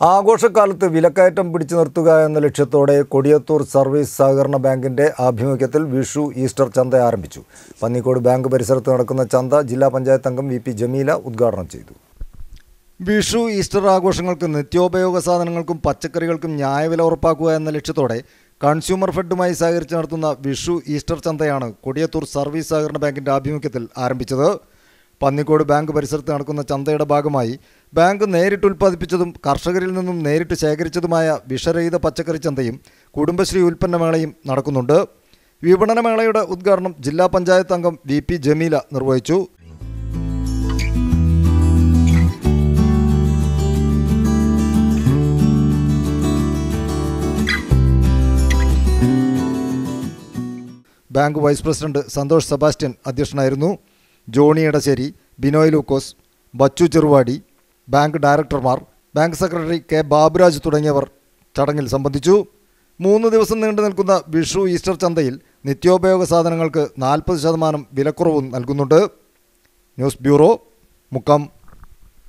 ആഘോഷക്കാലത്ത് വിലക്കയറ്റം പിടിച്ചു നിർത്തുക എന്ന ലക്ഷ്യത്തോടെ കൊടിയത്തൂർ സർവീസ് സഹകരണ ബാങ്കിന്റെ ആഭിമുഖ്യത്തിൽ വിഷു ഈസ്റ്റർ ചന്ത ആരംഭിച്ചു പന്നിക്കോട് ബാങ്ക് പരിസരത്ത് നടക്കുന്ന ചന്ത ജില്ലാ പഞ്ചായത്ത് അംഗം വി പി ജമീല ഉദ്ഘാടനം ചെയ്തു വിഷു ഈസ്റ്റർ ആഘോഷങ്ങൾക്ക് നിത്യോപയോഗ സാധനങ്ങൾക്കും പച്ചക്കറികൾക്കും ന്യായവില ഉറപ്പാക്കുക എന്ന ലക്ഷ്യത്തോടെ കൺസ്യൂമർ ഫെഡുമായി സഹകരിച്ച് നടത്തുന്ന വിഷു ഈസ്റ്റർ ചന്തയാണ് കൊടിയത്തൂർ സർവീസ് സഹകരണ ബാങ്കിന്റെ ആഭിമുഖ്യത്തിൽ ആരംഭിച്ചത് പന്നിക്കോട് ബാങ്ക് പരിസരത്ത് നടക്കുന്ന ചന്തയുടെ ഭാഗമായി ബാങ്ക് നേരിട്ട് ഉൽപ്പാദിപ്പിച്ചതും കർഷകരിൽ നിന്നും നേരിട്ട് ശേഖരിച്ചതുമായ വിഷരഹിത പച്ചക്കറി ചന്തയും കുടുംബശ്രീ ഉൽപ്പന്നമേളയും നടക്കുന്നുണ്ട് വിപണനമേളയുടെ ഉദ്ഘാടനം ജില്ലാ പഞ്ചായത്ത് അംഗം വി പി ജമീല നിർവഹിച്ചു bank vice president Santhosh Sebastian അധ്യക്ഷനായിരുന്നു ജോണി എടശ്ശേരി ബിനോയ് ലൂക്കോസ് ബച്ചു ചെറുവാടി ബാങ്ക് ഡയറക്ടർമാർ ബാങ്ക് സെക്രട്ടറി കെ ബാബുരാജ് തുടങ്ങിയവർ ചടങ്ങിൽ സംബന്ധിച്ചു മൂന്ന് ദിവസം നീണ്ടു നിൽക്കുന്ന വിഷു ഈസ്റ്റർ ചന്തയിൽ നിത്യോപയോഗ സാധനങ്ങൾക്ക് നാൽപ്പത് ശതമാനം വിലക്കുറവും നൽകുന്നുണ്ട് ന്യൂസ് ബ്യൂറോ മുക്കം